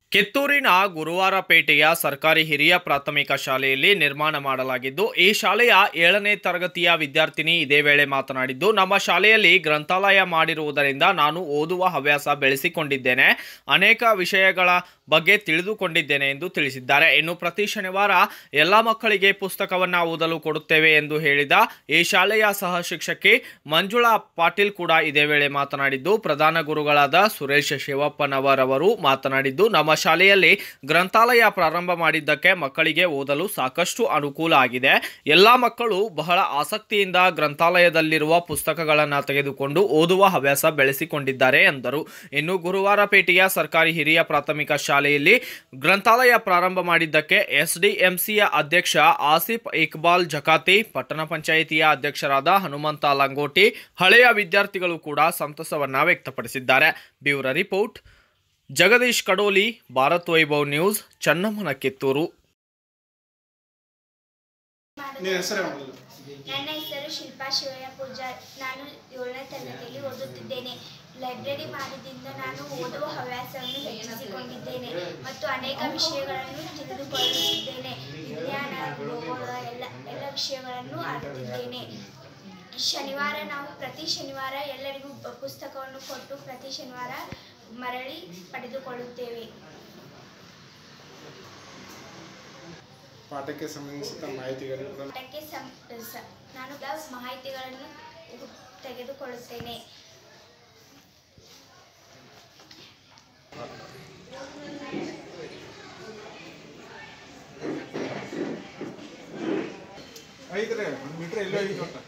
ಕಿತ್ತೂರಿನ ಗುರುವಾರಪೇಟೆಯ ಸರ್ಕಾರಿ ಹಿರಿಯ ಪ್ರಾಥಮಿಕ ಶಾಲೆಯಲ್ಲಿ ನಿರ್ಮಾಣ ಮಾಡಲಾಗಿದ್ದು ಈ ಶಾಲೆಯ ಏಳನೇ ತರಗತಿಯ ವಿದ್ಯಾರ್ಥಿನಿ ಇದೇ ವೇಳೆ ಮಾತನಾಡಿದ್ದು ನಮ್ಮ ಶಾಲೆಯಲ್ಲಿ ಗ್ರಂಥಾಲಯ ಮಾಡಿರುವುದರಿಂದ ನಾನು ಓದುವ ಹವ್ಯಾಸ ಬೆಳೆಸಿಕೊಂಡಿದ್ದೇನೆ ಅನೇಕ ವಿಷಯಗಳ ಬಗ್ಗೆ ತಿಳಿದುಕೊಂಡಿದ್ದೇನೆ ಎಂದು ತಿಳಿಸಿದ್ದಾರೆ ಇನ್ನು ಪ್ರತಿ ಶನಿವಾರ ಎಲ್ಲ ಮಕ್ಕಳಿಗೆ ಪುಸ್ತಕವನ್ನು ಓದಲು ಕೊಡುತ್ತೇವೆ ಎಂದು ಹೇಳಿದ ಈ ಶಾಲೆಯ ಸಹ ಶಿಕ್ಷಕಿ ಮಂಜುಳಾ ಪಾಟೀಲ್ ಕೂಡ ಇದೇ ವೇಳೆ ಮಾತನಾಡಿದ್ದು ಪ್ರಧಾನ ಗುರುಗಳಾದ ಸುರೇಶ್ ಶಿವಪ್ಪನವರವರು ಮಾತನಾಡಿದ್ದು ನಮ್ಮ ಶಾಲೆಯಲ್ಲಿ ಗ್ರಂಥಾಲಯ ಪ್ರಾರಂಭ ಮಾಡಿದ್ದಕ್ಕೆ ಮಕ್ಕಳಿಗೆ ಓದಲು ಸಾಕಷ್ಟು ಅನುಕೂಲ ಆಗಿದೆ ಎಲ್ಲ ಮಕ್ಕಳು ಬಹಳ ಆಸಕ್ತಿಯಿಂದ ಗ್ರಂಥಾಲಯದಲ್ಲಿರುವ ಪುಸ್ತಕಗಳನ್ನು ತೆಗೆದುಕೊಂಡು ಓದುವ ಹವ್ಯಾಸ ಬೆಳೆಸಿಕೊಂಡಿದ್ದಾರೆ ಎಂದರು ಇನ್ನು ಗುರುವಾರಪೇಟೆಯ ಸರ್ಕಾರಿ ಹಿರಿಯ ಪ್ರಾಥಮಿಕ ಶಾಲೆಯಲ್ಲಿ ಗ್ರಂಥಾಲಯ ಪ್ರಾರಂಭ ಮಾಡಿದ್ದಕ್ಕೆ ಎಸ್ಡಿಎಂಸಿಯ ಅಧ್ಯಕ್ಷ ಆಸಿಫ್ ಇಕ್ಬಾಲ್ ಜಕಾತಿ ಪಟ್ಟಣ ಪಂಚಾಯಿತಿಯ ಅಧ್ಯಕ್ಷರಾದ ಹನುಮಂತ ಲಂಗೋಟಿ ಹಳೆಯ ವಿದ್ಯಾರ್ಥಿಗಳು ಕೂಡ ಸಂತಸವನ್ನ ವ್ಯಕ್ತಪಡಿಸಿದ್ದಾರೆ bureau report Jagadish Kadoli Bharat Vaibhav news ಚನ್ನಮ್ಮನ ಕಿತ್ತೂರು ನಿನ್ನ ಹೆಸರು ಯಾವುದು? ನನ್ನ ಹೆಸರು ಶಿಲ್ಪಾ ಶಿವಯ್ಯ ಪೂಜಾರ್ ನಾನು ಏಳನೇ ತರಗತಿಯಲ್ಲಿ ಓದುತ್ತಿದ್ದೇನೆ ಲೈಬ್ರರಿ ಮಾಡಿದಿಂದ ನಾನು ಓದುವ ಹವ್ಯಾಸವನ್ನು ಹೆಚ್ಚಿಸಿಕೊಂಡಿದ್ದೇನೆ ಮತ್ತು ಅನೇಕ ವಿಷಯಗಳನ್ನು ತಿಳಿದುಕೊಳ್ಳುತ್ತಿದ್ದೇನೆ ವಿಜ್ಞಾನ ಭೂಗೋಳ ಎಲ್ಲ ಎಲ್ಲ ವಿಷಯಗಳನ್ನು ಅರಿತಿದ್ದೇನೆ ಶನಿವಾರ ನಾವು ಪ್ರತಿ ಶನಿವಾರ ಎಲ್ಲರಿಗೂ ಬ- ಪುಸ್ತಕವನ್ನು ಕೊಟ್ಟು ಪ್ರತಿ ಶನಿವಾರ ಮರಳಿ ಪಡೆದುಕೊಳ್ಳುತ್ತೇವೆ ಪಾಠಕ್ಕೆ ಸಂಬಂಧಿಸಿದ ಮಾಹಿತಿಗಳು ಪಾಠಕ್ಕೆ ಸಂ ಸ- ನಾನು ಗ- ಮಾಹಿತಿಗಳನ್ನು ತೆಗೆದುಕೊಳ್ಳುತ್ತೇನೆ ಐತ್ರಿ ಒಂದು ಮೀಟ್ರ್ ಎಲ್ಲೋ ಐತಿ ಒಟ್ಟು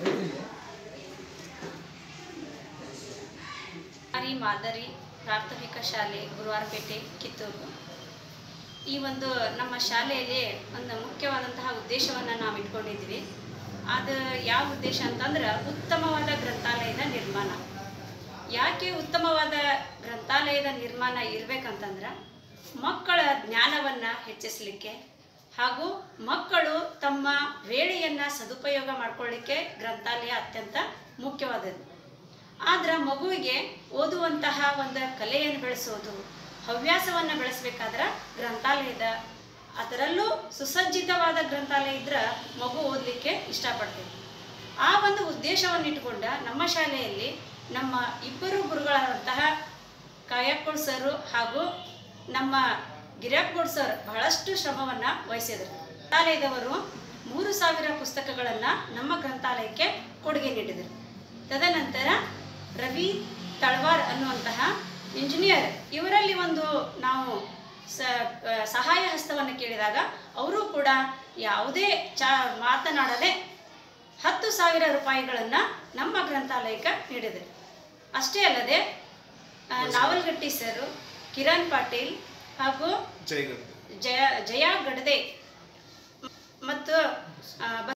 ಸರ್ಕಾರಿ ಮಾದರಿ ಪ್ರಾಥಮಿಕ ಶಾಲೆ ಗುರುವಾರಪೇಟೆ ಕಿತ್ತೂರು ಈ ಒಂದು ನಮ್ಮ ಶಾಲೆಯಲ್ಲಿ ಒಂದು ಮುಖ್ಯವಾದಂತಹ ಉದ್ದೇಶವನ್ನು ನಾವು ಇಟ್ಕೊಂಡಿದ್ವಿ ಅದು ಯಾವ ಉದ್ದೇಶ ಅಂತಂದ್ರೆ ಉತ್ತಮವಾದ ಗ್ರಂಥಾಲಯದ ನಿರ್ಮಾಣ ಯಾಕೆ ಉತ್ತಮವಾದ ಗ್ರಂಥಾಲಯದ ನಿರ್ಮಾಣ ಇರಬೇಕಂತಂದ್ರೆ ಮಕ್ಕಳ ಜ್ಞಾನವನ್ನು ಹೆಚ್ಚಿಸಲಿಕ್ಕೆ ಹಾಗೂ ಮಕ್ಕಳು ತಮ್ಮ ವೇಳೆಯನ್ನು ಸದುಪಯೋಗ ಮಾಡ್ಕೊಳ್ಳಿಕ್ಕೆ ಗ್ರಂಥಾಲಯ ಅತ್ಯಂತ ಮುಖ್ಯವಾದದ್ದು ಆದ್ರೆ ಮಗುವಿಗೆ ಓದುವಂತಹ ಒಂದು ಕಲೆಯನ್ನು ಬೆಳೆಸೋದು ಹವ್ಯಾಸವನ್ನು ಬೆಳೆಸಬೇಕಾದ್ರೆ ಗ್ರಂಥಾಲಯದ ಅದರಲ್ಲೂ ಸುಸಜ್ಜಿತವಾದ ಗ್ರಂಥಾಲಯ ಇದ್ರೆ ಮಗು ಓದಲಿಕ್ಕೆ ಇಷ್ಟಪಡ್ತೇವೆ ಆ ಒಂದು ಉದ್ದೇಶವನ್ನು ಇಟ್ಟುಕೊಂಡ ನಮ್ಮ ಶಾಲೆಯಲ್ಲಿ ನಮ್ಮ ಇಬ್ಬರು ಗುರುಗಳಾದಂತಹ ಕಾಯಪ್ಪಳ್ ಸರು ಹಾಗೂ ನಮ್ಮ ಗಿರ್ಯಾಪ್ಗೋಡ್ ಸರ್ ಬಹಳಷ್ಟು ಶ್ರಮವನ್ನು ವಹಿಸಿದರು ಗ್ರಂಥಾಲಯದವರು ಮೂರು ಸಾವಿರ ಪುಸ್ತಕಗಳನ್ನು ನಮ್ಮ ಗ್ರಂಥಾಲಯಕ್ಕೆ ಕೊಡುಗೆ ನೀಡಿದರು ತದನಂತರ ರವಿ ತಳವಾರ್ ಅನ್ನುವಂತಹ ಇಂಜಿನಿಯರ್ ಇವರಲ್ಲಿ ಒಂದು ನಾವು ಸ ಆ, ಸಹಾಯ ಹಸ್ತವನ್ನು ಕೇಳಿದಾಗ ಅವರು ಕೂಡ ಯಾವುದೇ ಚಾ ಮಾತನಾಡದೆ ಹತ್ತು ಸಾವಿರ ರೂಪಾಯಿಗಳನ್ನು ನಮ್ಮ ಗ್ರಂಥಾಲಯಕ್ಕೆ ನೀಡಿದರು ಅಷ್ಟೇ ಅಲ್ಲದೆ ಆ, ನಾವಲ್ಗಟ್ಟಿ ಸರು ಕಿರಣ್ ಪಾಟೀಲ್ ಹಾಗೂ ಜೈಗಡ್ ಜಯ ಜಯಾ ಗಡದೆ ಮತ್ತು ಆ,